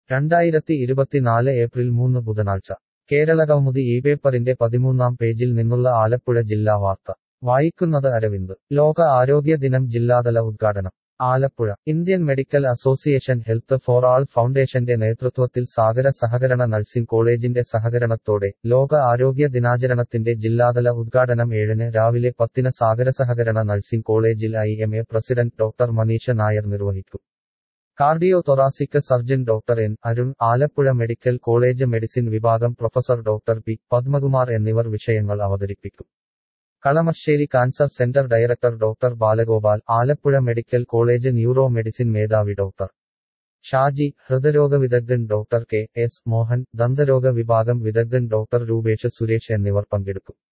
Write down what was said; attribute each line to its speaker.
Speaker 1: രണ്ടായിരത്തി ഇരുപത്തിനാല് ഏപ്രിൽ മൂന്ന് ബുധനാഴ്ച കേരളകൗമുദി ഈ പേപ്പറിന്റെ പതിമൂന്നാം പേജിൽ നിന്നുള്ള ആലപ്പുഴ ജില്ലാ വാർത്ത വായിക്കുന്നത് അരവിന്ദ് ലോക ആരോഗ്യ ദിനം ജില്ലാതല ഉദ്ഘാടനം Alappuzha Indian medical association health for all ഫൗണ്ടേഷന്റെ നേതൃത്വത്തിൽ സാഗര സഹകരണ നഴ്സിംഗ് കോളേജിന്റെ സഹകരണത്തോടെ ലോക ആരോഗ്യ ദിനാചരണത്തിന്റെ ജില്ലാതല ഉദ്ഘാടനം ഏഴിന് രാവിലെ പത്തിന് സാഗര സഹകരണ നഴ്സിംഗ് കോളേജിൽ I M A president doctor Maneesha Nair നിർവഹിക്കും cardio thoracic surgeon doctor N Arun Alappuzha medical college medicine വിഭാഗം പ്രൊഫസർ ഡോക്ടർ പി പത്മകുമാർ എന്നിവർ വിഷയങ്ങൾ അവതരിപ്പിക്കും Kalamassery cancer centre director doctor Balagopal Alappuzha medical college neuro medicine മേധാവി ഡോക്ടർ ഷാജി ഹൃദരോഗ വിദഗ്ധൻ ഡോക്ടർ കെ എസ് മോഹൻ ദന്തരോഗ വിഭാഗം വിദഗ്ധൻ ഡോക്ടർ രൂപേഷ് സുരേഷ് എന്നിവർ പങ്കെടുക്കും